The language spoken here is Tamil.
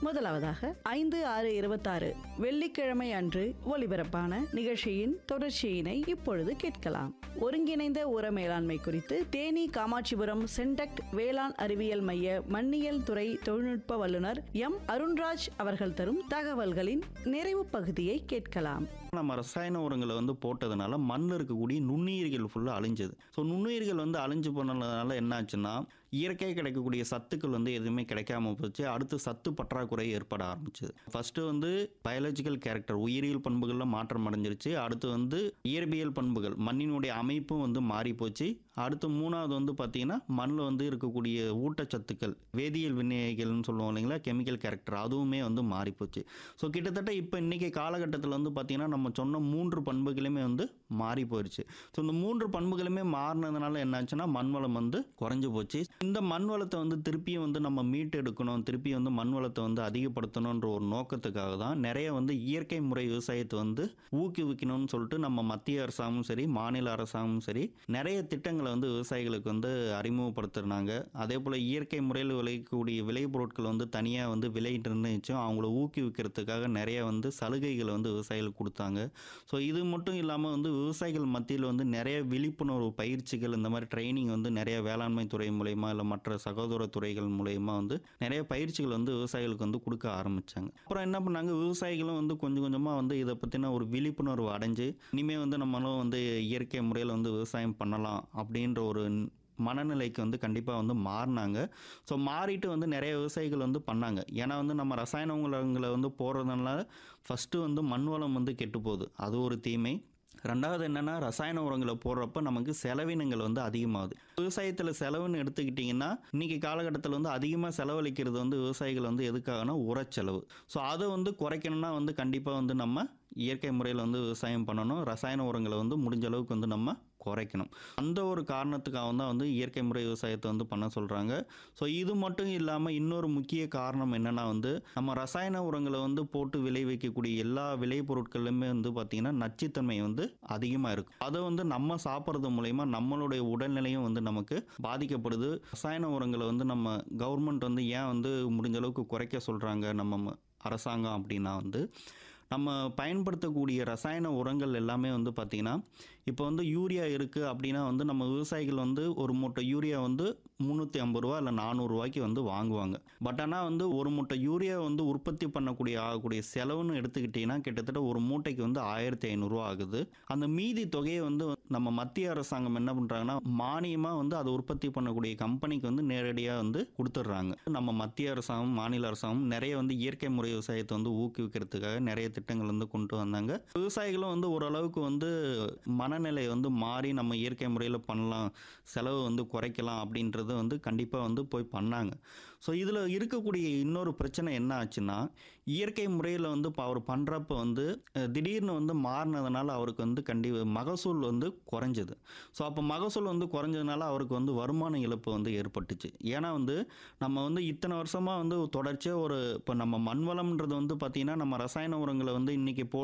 முதலாவதாக ஐந்து ஆறு இருபத்தாறு வெள்ளிக்கிழமை அன்று ஒலிபரப்பான நிகழ்ச்சியின் தொடர்ச்சியினை இப்பொழுது கேட்கலாம் ஒருங்கிணைந்த உர மேலாண்மை குறித்து தேனி காமாட்சிபுரம் சென்டக்ட் வேளாண் அறிவியல் மைய மண்ணியல் துறை தொழில்நுட்ப வல்லுநர் எம் அருண்ராஜ் அவர்கள் தரும் தகவல்களின் நிறைவு பகுதியை கேட்கலாம் நம்ம ரசாயன உரங்களை வந்து போட்டதுனால மண்ணில் இருக்கக்கூடிய நுண்ணுயிர்கள் ஃபுல்லாக அழிஞ்சது ஸோ நுண்ணுயிர்கள் வந்து அழிஞ்சு போனதுனால என்னாச்சுன்னா இயற்கை கிடைக்கக்கூடிய சத்துக்கள் வந்து எதுவுமே கிடைக்காம போச்சு அடுத்து சத்து பற்றாக்குறை ஏற்பட ஆரம்பிச்சது ஃபர்ஸ்ட் வந்து பயாலஜிக்கல் கேரக்டர் உயிரியல் பண்புகளில் மாற்றம் அடைஞ்சிருச்சு அடுத்து வந்து இயற்பியல் பண்புகள் மண்ணினுடைய அமைப்பும் வந்து மாறி போச்சு அடுத்து மூணாவது வந்து பார்த்தீங்கன்னா மண்ணில் வந்து இருக்கக்கூடிய ஊட்டச்சத்துக்கள் வேதியியல் வினைகள்னு சொல்லுவோம் இல்லைங்களா கெமிக்கல் கேரக்டர் அதுவுமே வந்து மாறி போச்சு ஸோ கிட்டத்தட்ட இப்போ இன்னைக்கு காலகட்டத்தில் வந்து பார்த்தீங்கன்னா நம்ம சொன்ன மூன்று பண்புகளுமே வந்து மாறி போயிடுச்சு ஸோ இந்த மூன்று பண்புகளுமே மாறினதுனால என்னாச்சுன்னா மண் வளம் வந்து குறைஞ்சு போச்சு இந்த மண் வளத்தை வந்து திருப்பியும் வந்து நம்ம மீட்டு எடுக்கணும் திருப்பி வந்து மண் வளத்தை வந்து அதிகப்படுத்தணுன்ற ஒரு நோக்கத்துக்காக தான் நிறைய வந்து இயற்கை முறை விவசாயத்தை வந்து ஊக்குவிக்கணும்னு சொல்லிட்டு நம்ம மத்திய அரசாங்கமும் சரி மாநில அரசாங்கமும் சரி நிறைய திட்டங்களை வந்து விவசாயிகளுக்கு வந்து அறிமுகப்படுத்துறாங்க அதே போல் இயற்கை முறையில் விளையக்கூடிய விளைபொருட்கள் வந்து தனியாக வந்து விலை நிர்ணயிச்சும் அவங்கள ஊக்குவிக்கிறதுக்காக நிறைய வந்து சலுகைகளை வந்து விவசாயிகளுக்கு கொடுத்தாங்க ஸோ இது மட்டும் இல்லாமல் வந்து விவசாயிகள் மத்தியில் வந்து நிறைய விழிப்புணர்வு பயிற்சிகள் இந்த மாதிரி ட்ரைனிங் வந்து நிறைய வேளாண்மை துறை மூலயமா இல்லை மற்ற சகோதர துறைகள் மூலயமா வந்து நிறைய பயிற்சிகள் வந்து விவசாயிகளுக்கு வந்து கொடுக்க ஆரம்பிச்சாங்க அப்புறம் என்ன பண்ணாங்க விவசாயிகளும் வந்து கொஞ்சம் கொஞ்சமாக வந்து இதை பற்றின ஒரு விழிப்புணர்வு அடைஞ்சு இனிமேல் வந்து நம்மளும் வந்து இயற்கை முறையில் வந்து விவசாயம் பண்ணலாம் அப்படின்ற ஒரு மனநிலைக்கு வந்து கண்டிப்பாக வந்து மாறினாங்க ஸோ மாறிட்டு வந்து நிறைய விவசாயிகள் வந்து பண்ணாங்க ஏன்னா வந்து நம்ம ரசாயன உரங்களை வந்து போடுறதுனால ஃபஸ்ட்டு வந்து மண் வளம் வந்து கெட்டு போகுது அது ஒரு தீமை ரெண்டாவது என்னென்னா ரசாயன உரங்களை போடுறப்ப நமக்கு செலவினங்கள் வந்து அதிகமாகுது விவசாயத்தில் செலவுன்னு எடுத்துக்கிட்டிங்கன்னா இன்றைக்கி காலகட்டத்தில் வந்து அதிகமாக செலவழிக்கிறது வந்து விவசாயிகள் வந்து எதுக்காகனா உரச்செலவு ஸோ அதை வந்து குறைக்கணும்னா வந்து கண்டிப்பாக வந்து நம்ம இயற்கை முறையில் வந்து விவசாயம் பண்ணணும் ரசாயன உரங்களை வந்து முடிஞ்ச அளவுக்கு வந்து நம்ம குறைக்கணும் அந்த ஒரு காரணத்துக்காக தான் வந்து இயற்கை முறை விவசாயத்தை வந்து பண்ண சொல்கிறாங்க ஸோ இது மட்டும் இல்லாமல் இன்னொரு முக்கிய காரணம் என்னென்னா வந்து நம்ம ரசாயன உரங்களை வந்து போட்டு விளைவிக்கக்கூடிய எல்லா விளைபொருட்களுமே வந்து பார்த்திங்கன்னா நச்சுத்தன்மை வந்து அதிகமாக இருக்கும் அதை வந்து நம்ம சாப்பிட்றது மூலயமா நம்மளுடைய உடல்நிலையும் வந்து நமக்கு பாதிக்கப்படுது ரசாயன உரங்களை வந்து நம்ம கவர்மெண்ட் வந்து ஏன் வந்து முடிஞ்ச அளவுக்கு குறைக்க சொல்கிறாங்க நம்ம அரசாங்கம் அப்படின்னா வந்து நம்ம பயன்படுத்தக்கூடிய ரசாயன உரங்கள் எல்லாமே வந்து பார்த்திங்கன்னா இப்போ வந்து யூரியா இருக்குது அப்படின்னா வந்து நம்ம விவசாயிகள் வந்து ஒரு மூட்டை யூரியா வந்து முந்நூற்றி ஐம்பது ரூபா இல்லை நானூறுரூவாய்க்கு வந்து வாங்குவாங்க பட் ஆனால் வந்து ஒரு மூட்டை யூரியா வந்து உற்பத்தி பண்ணக்கூடிய ஆகக்கூடிய செலவுன்னு எடுத்துக்கிட்டிங்கன்னா கிட்டத்தட்ட ஒரு மூட்டைக்கு வந்து ஆயிரத்தி ஐநூறுரூவா ஆகுது அந்த மீதி தொகையை வந்து நம்ம மத்திய அரசாங்கம் என்ன பண்ணுறாங்கன்னா மானியமாக வந்து அதை உற்பத்தி பண்ணக்கூடிய கம்பெனிக்கு வந்து நேரடியாக வந்து கொடுத்துட்றாங்க நம்ம மத்திய அரசாங்கம் மாநில அரசாங்கம் நிறைய வந்து இயற்கை முறை விவசாயத்தை வந்து ஊக்குவிக்கிறதுக்காக நிறைய திட்டங்கள் வந்து கொண்டு வந்தாங்க விவசாயிகளும் வந்து ஓரளவுக்கு வந்து மனநிலை வந்து மாறி நம்ம இயற்கை முறையில் பண்ணலாம் செலவு வந்து குறைக்கலாம் அப்படின்றது வந்து கண்டிப்பாக வந்து போய் பண்ணாங்க ஸோ இதில் இருக்கக்கூடிய இன்னொரு பிரச்சனை என்ன ஆச்சுன்னா இயற்கை முறையில் வந்து இப்போ அவர் பண்ணுறப்ப வந்து அஹ், திடீர்னு வந்து மாறினதுனால அவருக்கு வந்து கண்டி மகசூல் வந்து குறைஞ்சது ஸோ அப்போ மகசூல் வந்து குறைஞ்சதுனால அவருக்கு வந்து வருமான இழப்பு வந்து ஏற்பட்டுச்சு ஏன்னா வந்து நம்ம வந்து இத்தனை வருஷமாக வந்து தொடர்ச்சியாக ஒரு இப்போ நம்ம மண் வளம்ன்றது வந்து பார்த்திங்கன்னா நம்ம ரசாயன உரங்களை வந்து இன்றைக்கி போ